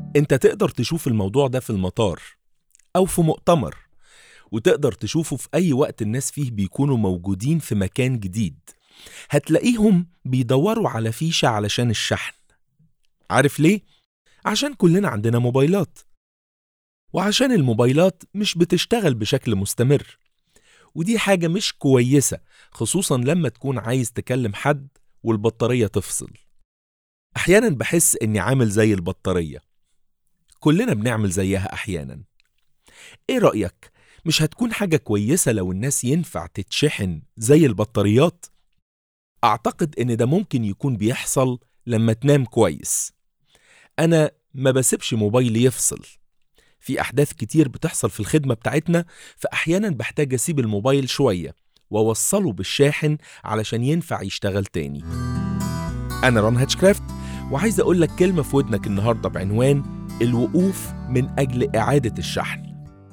انت تقدر تشوف الموضوع ده في المطار او في مؤتمر وتقدر تشوفه في اي وقت الناس فيه بيكونوا موجودين في مكان جديد هتلاقيهم بيدوروا على فيشة علشان الشحن عارف ليه؟ عشان كلنا عندنا موبايلات وعشان الموبايلات مش بتشتغل بشكل مستمر ودي حاجة مش كويسة خصوصا لما تكون عايز تكلم حد والبطارية تفصل أحيانا بحس إني عامل زي البطارية كلنا بنعمل زيها أحيانا إيه رأيك؟ مش هتكون حاجة كويسة لو الناس ينفع تتشحن زي البطاريات؟ أعتقد إن ده ممكن يكون بيحصل لما تنام كويس أنا ما بسيبش موبايلي يفصل في أحداث كتير بتحصل في الخدمة بتاعتنا فأحيانا بحتاج أسيب الموبايل شوية وأوصله بالشاحن علشان ينفع يشتغل تاني أنا رون هاتشكرافت وعايز أقول لك كلمة في ودنك النهاردة بعنوان الوقوف من أجل إعادة الشحن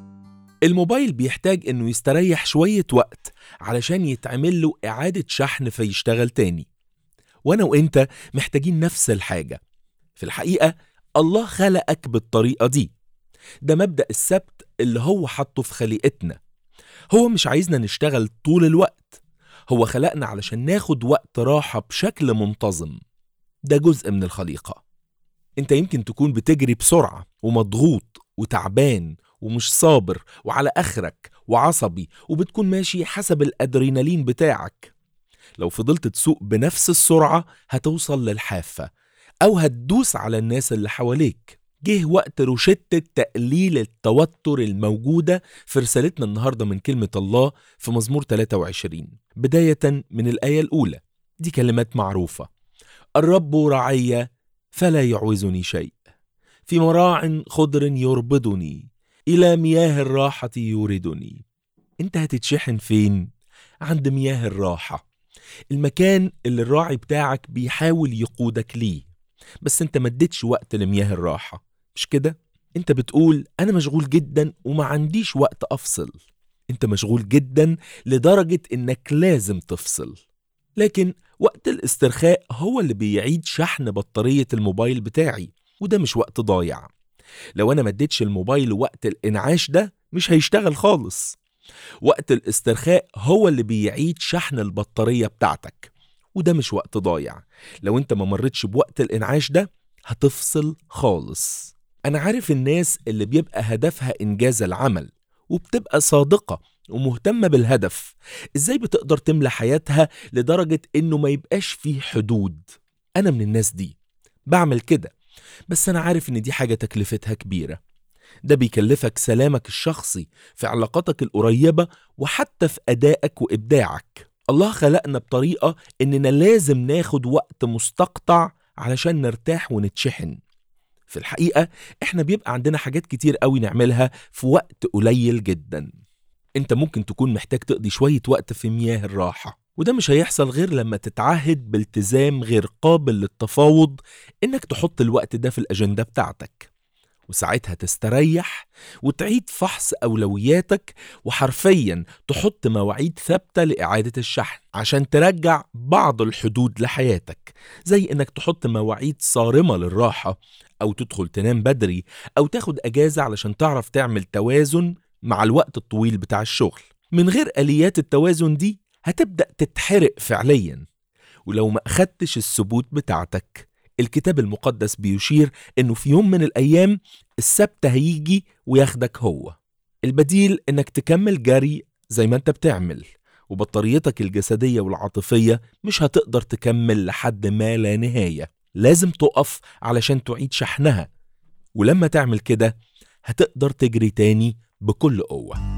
الموبايل بيحتاج إنه يستريح شوية وقت علشان يتعمل له إعادة شحن فيشتغل تاني وأنا وإنت محتاجين نفس الحاجة في الحقيقة الله خلقك بالطريقة دي ده مبدأ السبت اللي هو حطه في خليقتنا هو مش عايزنا نشتغل طول الوقت هو خلقنا علشان ناخد وقت راحة بشكل منتظم ده جزء من الخليقة انت يمكن تكون بتجري بسرعة ومضغوط وتعبان ومش صابر وعلى اخرك وعصبي وبتكون ماشي حسب الادرينالين بتاعك لو فضلت تسوق بنفس السرعة هتوصل للحافة أو هتدوس على الناس اللي حواليك جه وقت روشتة تقليل التوتر الموجودة في رسالتنا النهاردة من كلمة الله في مزمور 23 بداية من الآية الأولى دي كلمات معروفة الرب رعي فلا يعوزني شيء في مراع خضر يربضني إلى مياه الراحة يوردني أنت هتتشحن فين؟ عند مياه الراحة المكان اللي الراعي بتاعك بيحاول يقودك ليه بس انت ما اديتش وقت لمياه الراحة مش كده؟ انت بتقول انا مشغول جدا وما عنديش وقت افصل انت مشغول جدا لدرجة انك لازم تفصل لكن وقت الاسترخاء هو اللي بيعيد شحن بطارية الموبايل بتاعي وده مش وقت ضايع لو انا ما اديتش الموبايل وقت الانعاش ده مش هيشتغل خالص وقت الاسترخاء هو اللي بيعيد شحن البطارية بتاعتك وده مش وقت ضايع لو انت ما مرتش بوقت الانعاش ده هتفصل خالص انا عارف الناس اللي بيبقى هدفها انجاز العمل وبتبقى صادقة ومهتمة بالهدف ازاي بتقدر تملى حياتها لدرجة انه ما يبقاش فيه حدود انا من الناس دي بعمل كده بس انا عارف ان دي حاجة تكلفتها كبيرة ده بيكلفك سلامك الشخصي في علاقاتك القريبة وحتى في أدائك وإبداعك الله خلقنا بطريقة إننا لازم ناخد وقت مستقطع علشان نرتاح ونتشحن في الحقيقة إحنا بيبقى عندنا حاجات كتير قوي نعملها في وقت قليل جدا أنت ممكن تكون محتاج تقضي شوية وقت في مياه الراحة وده مش هيحصل غير لما تتعهد بالتزام غير قابل للتفاوض إنك تحط الوقت ده في الأجندة بتاعتك وساعتها تستريح وتعيد فحص أولوياتك وحرفيا تحط مواعيد ثابتة لإعادة الشحن عشان ترجع بعض الحدود لحياتك زي إنك تحط مواعيد صارمة للراحة أو تدخل تنام بدري أو تاخد أجازة علشان تعرف تعمل توازن مع الوقت الطويل بتاع الشغل من غير آليات التوازن دي هتبدأ تتحرق فعليا ولو ما أخدتش الثبوت بتاعتك الكتاب المقدس بيشير انه في يوم من الايام السبت هيجي وياخدك هو البديل انك تكمل جري زي ما انت بتعمل وبطاريتك الجسدية والعاطفية مش هتقدر تكمل لحد ما لا نهاية لازم تقف علشان تعيد شحنها ولما تعمل كده هتقدر تجري تاني بكل قوه